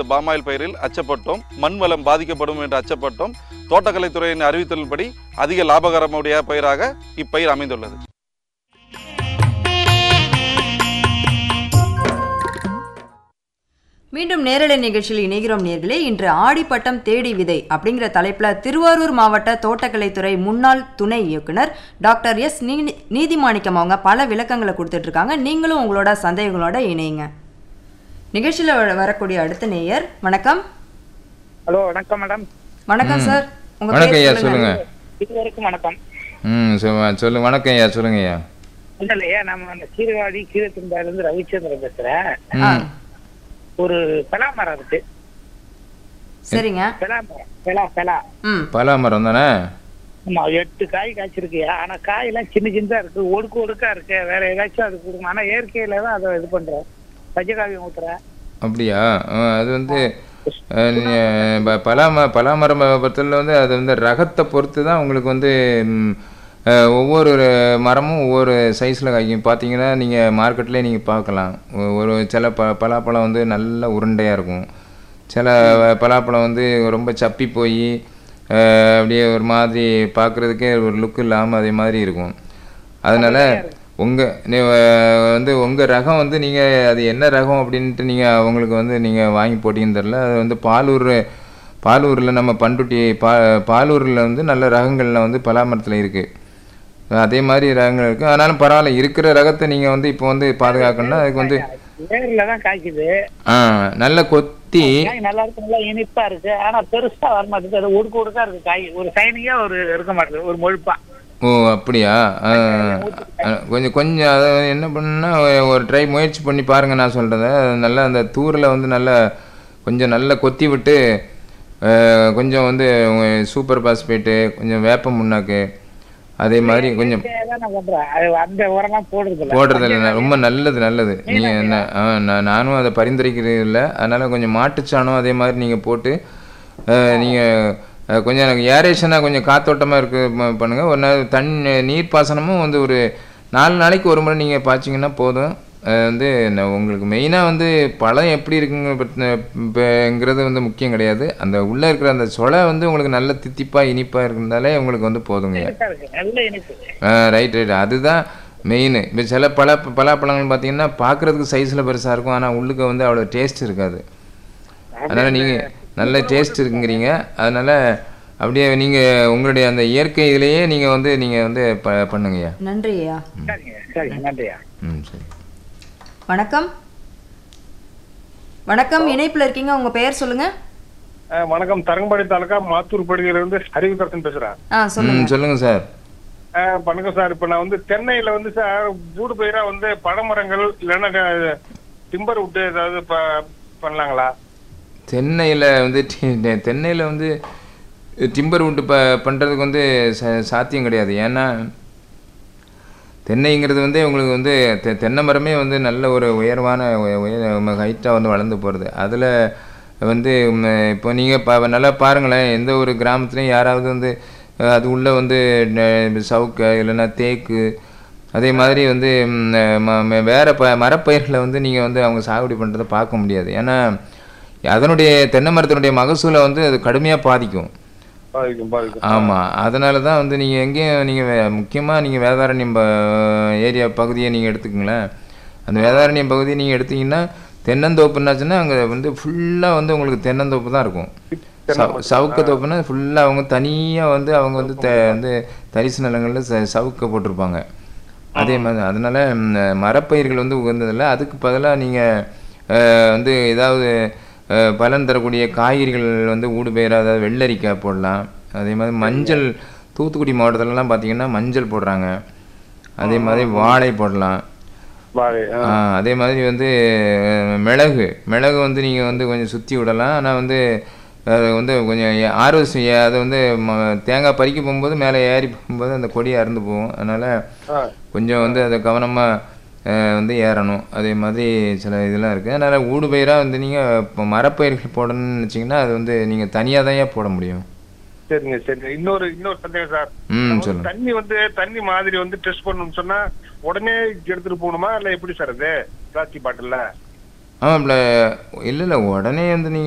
இந்த பாமாயில் பயிரில் அச்சப்பட்டோம் மண் வளம் பாதிக்கப்படும் என்று அச்சப்பட்டோம் தோட்டக்கலைத்துறையின் அறிவித்தலின்படி அதிக லாபகரமுடைய பயிராக இப்பயிர் அமைந்துள்ளது மீண்டும் நேரலை நிகழ்ச்சியில் இணைகிறோம் நேர்களே இன்று ஆடிப்பட்டம் தேடி விதை அப்படிங்கிற தலைப்பில் திருவாரூர் மாவட்ட தோட்டக்கலைத்துறை முன்னாள் துணை இயக்குனர் டாக்டர் எஸ் நீ- நீதிமாணிக்கம் அவங்க பல விளக்கங்களை கொடுத்துட்டு இருக்காங்க நீங்களும் உங்களோட சந்தேகங்களோட இணையுங்க நிகழ்ச்சியில் வ- வரக்கூடிய அடுத்த நேயர் வணக்கம் ஹலோ வணக்கம் மேடம் வணக்கம் சார் உங்க வணக்கம் ஐயா பேர் சொல்லுங்க இதுவரைக்கும் வணக்கம் ம் சொ- சொல்லு வணக்கம் ஐயா சொல்லுங்க ஐயா இல்ல இல்லையா நம்ம அந்த சீர்காழி கீழத்தின்பாயில இருந்து ரவிச்சந்திரன் பேசுறேன் ஆ ம் ஒரு பெலா மரம் இருக்கு சரிங்க பெலா மரம் பெலா பெலா ம் பலா மரம் தானே ஆமா எட்டு காய் காய்ச்சிருக்கு ஆனா காயெல்லாம் சின்ன சின்னதா இருக்கு ஒடுக்கு ஒடுக்கா இருக்கு வேற ஏதாச்சும் அது கொடுங்க ஆனா இயற்கையில தான் அதை இது பண்றேன் பஞ்சகாவியம் ஊத்துறேன் அப்படியா ஆ, அது வந்து அஹ், நீங்க ப- பலா ம பலா மரம் பொறுத்தவரை வந்து அது வந்து ரகத்தை பொறுத்து தான் உங்களுக்கு வந்து ம், அஹ், ஒவ்வொரு மரமும் ஒவ்வொரு சைஸில் காய்க்கும் பார்த்தீங்கன்னா நீங்கள் மார்க்கெட்லேயே நீங்கள் பார்க்கலாம் ஒ- ஒரு சில ப பலாப்பழம் வந்து நல்ல உருண்டையாக இருக்கும் சில பலாப்பழம் வந்து ரொம்ப சப்பி போய் அப்படியே ஒரு மாதிரி பார்க்குறதுக்கே ஒரு லுக் இல்லாமல் அதே மாதிரி இருக்கும் அதனால் உங்கள் வந்து உங்கள் ரகம் வந்து நீங்கள் அது என்ன ரகம் அப்படின்ட்டு நீங்கள் அவங்களுக்கு வந்து நீங்கள் வாங்கி போட்டீங்கன்னு தெரில அது வந்து பாலூர் பாலூரில் நம்ம பண்டுட்டி பா பாலூரில் வந்து நல்ல ரகங்கள்ல வந்து பலாமரத்தில் இருக்குது அதே மாதிரி ரகங்கள் இருக்குது ஆனாலும் பரவாயில்ல இருக்கிற ரகத்தை நீங்கள் வந்து இப்போ வந்து பாதுகாக்கணும்னா அதுக்கு வந்து வேர்ல தான் காய்க்குது ஆ நல்ல கொத்தி காய் நல்லா இருக்கு நல்லா இனிப்பா இருக்கு ஆனா பெருசா வர மாட்டேங்குது அது ஒடுக்கு ஒடுக்கா இருக்கு காய் ஒரு சைனிங்கா ஒரு இருக்க மாட்டேங்குது ஒரு மொழுப்பா ஓ அப்படியா ஆ, ஆ, கொஞ்சம் கொஞ்சம் அதை என்ன பண்ணுன்னா ஒரு ட்ரை முயற்சி பண்ணி பாருங்க நான் சொல்கிறத நல்லா அந்த தூரில் வந்து நல்லா கொஞ்சம் நல்லா கொத்தி விட்டு ஆ, கொஞ்சம் வந்து சூப்பர் பாஸ்பேட்டு கொஞ்சம் வேப்ப முன்னாக்கு அதே மாதிரி கொஞ்சம் தான் நான் பண்றேன் அது அந்த உரம்லாம் போடுறது இல்ல போடுறது இல்லை ரொம்ப நல்லது நல்லது நீங்கள் என்ன ஆ, நான் நானும் அதை பரிந்துரைக்கிறது இல்லை அதனால் கொஞ்சம் மாட்டுச்சாணம் அதே மாதிரி நீங்கள் போட்டு நீங்கள் கொஞ்சம் எனக்கு ஏரேஷனாக கொஞ்சம் காத்தோட்டமாக இருக்கு ம- பண்ணுங்க ஒரு நாள் தண் நீர் பாசனமும் வந்து ஒரு நாலு நாளைக்கு ஒரு முறை நீங்கள் பாய்ச்சிங்கன்னா போதும் அஹ் வந்து நான் உங்களுக்கு மெயினாக வந்து பழம் எப்படி இருக்குங்கிறது வந்து முக்கியம் கிடையாது அந்த உள்ளே இருக்கிற அந்த சொலை வந்து உங்களுக்கு நல்ல தித்திப்பாக இனிப்பாக இருந்தாலே உங்களுக்கு வந்து போதுங்க இனிப்பா இருக்கு நல்ல இனிப்பு ரைட் ரைட் அதுதான் மெயின் இப்போ சில பல பலாப்பழங்கள் பார்த்தீங்கன்னா பார்க்குறதுக்கு சைஸில் பெருசாக இருக்கும் ஆனால் உள்ளுக்கு வந்து அவ்வளோ டேஸ்ட் இருக்காது அதனால் நீங்கள் நல்ல டேஸ்ட் இருக்குங்கிறீங்க அதனால் அப்படியே நீங்கள் உங்களுடைய அந்த இயற்கை இதிலேயே நீங்கள் வந்து நீங்கள் வந்து ப பண்ணுங்கய்யா நன்றி ஐயா சரிங்க சரிங்க நன்றியா ம் சரி வணக்கம் வணக்கம் இணைப்பில் இருக்கீங்க உங்க பெயர் சொல்லுங்க அஹ் வணக்கம் தரங்கம்பாடி தாலுக்கா மாத்தூர் பகுதியிலிருந்து அறிவுதரசன் பேசுறேன் ஆ சொல்லுங்க ம் சொல்லுங்கள் சார் அஹ் வணக்கம் சார் இப்ப நான் வந்து தென்னையில வந்து சார் ஊடு பயிரா வந்து பழமரங்கள் இல்லைன்னா டிம்பர் விட்டு ஏதாவது ப- பண்ணலாங்களா தென்னையில் வந்து டி- தென்னையில் வந்து டிம்பர் விட்டு ப பண்ணுறதுக்கு வந்து ச சாத்தியம் கிடையாது ஏன்னா தென்னைங்கிறது வந்து உங்களுக்கு வந்து தெ தென்னை மரமே வந்து நல்ல ஒரு உயர்வான உய- உயர ஹைட்டாக வந்து வளர்ந்து போகிறது அதில் வந்து ம், இப்போ நீங்கள் பா நல்லா பாருங்களேன் எந்த ஒரு கிராமத்துலையும் யாராவது வந்து அஹ், அது உள்ளே வந்து ந- சவுக்கு இல்லைன்னா தேக்கு அதே மாதிரி வந்து ம், ம- ம- வேற ப மரப்பயிர்களை வந்து நீங்கள் வந்து அவங்க சாகுபடி பண்ணுறதை பார்க்க முடியாது ஏன்னா அதனுடைய தென்னை மரத்தினுடைய மகசூலை வந்து அது கடுமையாக பாதிக்கும் பாதிக்கும் பாதிக்கும் ஆமாம் அதனால தான் வந்து நீங்கள் எங்கேயும் நீங்கள் முக்கியமாக நீங்கள் வேதாரண்யம் ப- ஏரியா பகுதியை நீங்கள் எடுத்துக்கங்களேன் அந்த வேதாரண்யம் பகுதியை நீங்கள் எடுத்தீங்கன்னா தென்னந்தோப்புன்னாச்சுன்னா அங்கே வந்து ஃபுல்லாக வந்து உங்களுக்கு தென்னந்தோப்பு தான் இருக்கும் சவு சவுக்க தோப்புனா ஃபுல்லாக அவங்க தனியாக வந்து அவங்க வந்து த வந்து தரிசு நிலங்களில் ச சவுக்க போட்டிருப்பாங்க அதே மாதிரி அதனால ம், மரப்பயிர்கள் வந்து உகந்ததில்லை அதுக்கு பதிலாக நீங்கள் வந்து ஏதாவது அஹ், பலன் தரக்கூடிய காய்கறிகள் வந்து ஊடுபயிர் அதாவது வெள்ளரிக்காய் போடலாம் அதே மாதிரி மஞ்சள் தூத்துக்குடி மாவட்டத்துலலாம் பார்த்தீங்கன்னா மஞ்சள் போடுறாங்க அதே மாதிரி வாழை போடலாம் வாழை அஹ். ஆ, அதே மாதிரி வந்து அஹ், மிளகு மிளகு வந்து நீங்கள் வந்து கொஞ்சம் சுற்றி விடலாம் ஆனால் வந்து அது வந்து கொஞ்சம் ஏ- ஆரோசி அதை வந்து ம- தேங்காய் பறிக்க போகும்போது மேலே ஏறி போகும்போது அந்த கொடி அறுந்து போகும் அதனால் அஹ். கொஞ்சம் வந்து அதை கவனமாக வந்து ஏறணும் அதே மாதிரி சில இதெல்லாம் இருக்குது அதனால் ஊடுபயிராக வந்து நீங்கள் இப்போ மரப்பயிர்கள் போடணும்னு நினச்சிங்கன்னா அது வந்து நீங்கள் தனியாக தான் போட முடியும் சரிங்க சரிங்க இன்னொரு இன்னொரு சந்தேகம் சார் ம் நம்ம வந்து சொல்லுங்கள் தண்ணி வந்து தண்ணி மாதிரி வந்து டெஸ்ட் பண்ணணும்னு சொன்னா உடனே எடுத்துட்டு போகணுமா இல்ல எப்படி சார் அது பிளாஸ்டிக் பாட்டில்ல ஆமாம் இல்லை இல்லை உடனே வந்து நீங்கள்